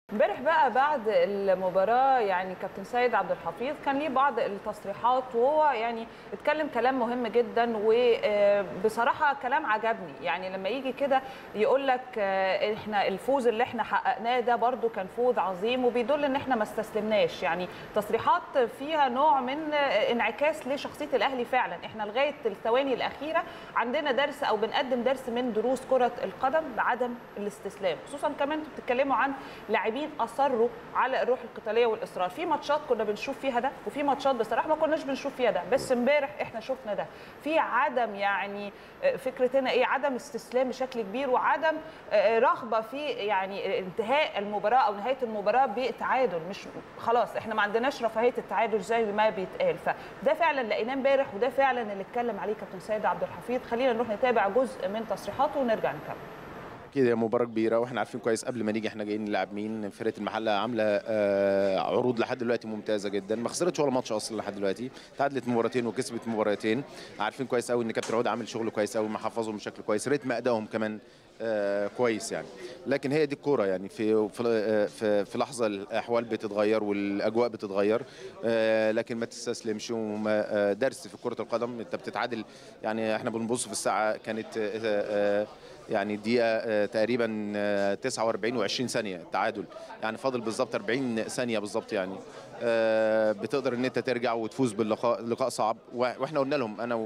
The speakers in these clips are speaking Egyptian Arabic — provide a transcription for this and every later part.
امبارح بقى بعد المباراه يعني كابتن سيد عبد الحفيظ كان ليه بعض التصريحات وهو يعني اتكلم كلام مهم جدا وبصراحه كلام عجبني يعني لما يجي كده يقول لك آه، احنا الفوز اللي احنا حققناه ده برده كان فوز عظيم وبيدل ان احنا ما استسلمناش يعني تصريحات فيها نوع من آه، انعكاس لشخصيه الاهلي فعلا احنا لغايه الثواني الاخيره عندنا درس او بنقدم درس من دروس كره القدم بعدم الاستسلام خصوصا كمان انتوا بتتكلموا عن لاعبين اصروا على الروح القتاليه والاصرار في ماتشات كنا بنشوف فيها ده وفي ماتشات بصراحه ما كناش بنشوف فيها ده بس امبارح احنا شفنا ده في عدم يعني آه، فكره هنا ايه عدم استسلام بشكل كبير وعدم آه، رغبه في يعني انتهاء المباراه او نهايه المباراه بتعادل مش خلاص احنا ما عندناش رفاهيه التعادل زي ما بيتقال فده فعلا لقيناه امبارح وده فعلا اللي اتكلم عليه كابتن سيد عبد الحفيظ خلينا نروح نتابع جزء من تصريحاته ونرجع نكمل اكيد هي مباراه كبيره واحنا عارفين كويس قبل ما نيجي احنا جايين نلعب مين فرقه المحله عامله آه، عروض لحد دلوقتي ممتازه جدا ما خسرتش ولا ماتش اصلا لحد دلوقتي تعادلت مباراتين وكسبت مباراتين عارفين كويس قوي ان كابتن عود عامل شغل كويس قوي محفظهم بشكل كويس رتم ادائهم كمان آه، كويس يعني لكن هي دي الكوره يعني في في آه، في, في لحظه الاحوال بتتغير والاجواء بتتغير آه، لكن ما تستسلمش وما آه، درس في كره القدم انت بتتعادل يعني احنا بنبص في الساعه كانت آه، آه، يعني دقيقه آه، تقريبا آه، 49 و20 ثانيه تعادل يعني فاضل بالظبط 40 ثانيه بالظبط يعني آه، بتقدر ان انت ترجع وتفوز باللقاء لقاء صعب واحنا قلنا لهم انا و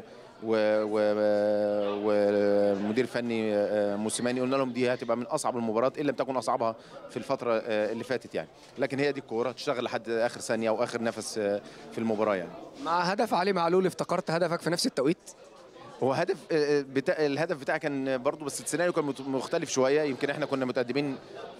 ومدير فني آه، موسيماني قلنا لهم دي هتبقى من اصعب المباريات ان لم تكن اصعبها في الفتره آه، اللي فاتت يعني لكن هي دي الكوره تشتغل لحد اخر ثانيه واخر نفس آه، في المباراه يعني مع هدف علي معلول افتكرت هدفك في نفس التوقيت هو هدف آه، بتاع الهدف بتاعي كان برضه بس السيناريو كان مت- مختلف شويه يمكن احنا كنا متقدمين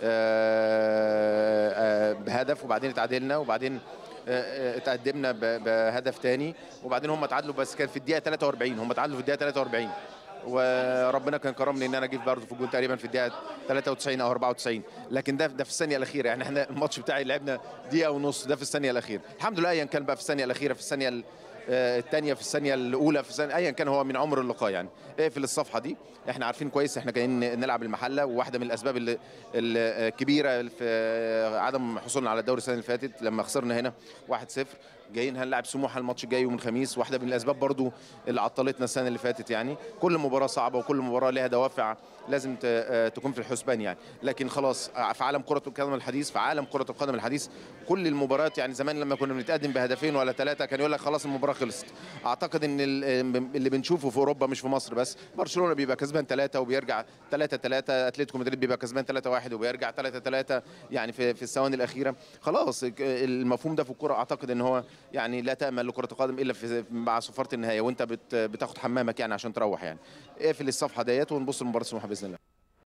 آه، آه، بهدف وبعدين اتعادلنا وبعدين آه، آه، اتقدمنا ب- بهدف تاني وبعدين هم اتعادلوا بس كان في الدقيقه 43 هم اتعادلوا في الدقيقه 43 وربنا كان كرمني ان انا جيت برضه في الجول تقريبا في الدقيقه 93 او 94 لكن ده ده في الثانيه الاخيره يعني احنا الماتش بتاعي لعبنا دقيقه ونص ده في الثانيه الاخيره الحمد لله ايا كان بقى في الثانيه الاخيره في الثانيه ال- آه، الثانيه في الثانيه الاولى في الثانيه ايا كان هو من عمر اللقاء يعني اقفل الصفحه دي احنا عارفين كويس احنا جايين نلعب المحله وواحده من الاسباب اللي- الكبيره في عدم حصولنا على الدوري السنه اللي فاتت لما خسرنا هنا 1-0 جايين هنلعب سموحه الماتش الجاي يوم الخميس واحده من الاسباب برضو اللي عطلتنا السنه اللي فاتت يعني كل مباراه صعبه وكل مباراه لها دوافع لازم ت- آه، تكون في الحسبان يعني لكن خلاص آه، في عالم كره القدم الحديث في عالم كره القدم الحديث كل المباريات يعني زمان لما كنا بنتقدم بهدفين ولا ثلاثه كان يقول لك خلاص المباراه خلصت اعتقد ان ال- اللي بنشوفه في اوروبا مش في مصر بس برشلونه بيبقى كسبان ثلاثه وبيرجع ثلاثه ثلاثه اتلتيكو مدريد بيبقى كسبان ثلاثه واحد وبيرجع ثلاثه ثلاثه يعني في في الثواني الاخيره خلاص ك- المفهوم ده في الكوره اعتقد ان هو يعني لا تامل لكره القدم الا في مع صفاره النهايه وانت بت- بتاخد حمامك يعني عشان تروح يعني اقفل الصفحه ديت ونبص لمباراه سموحه باذن الله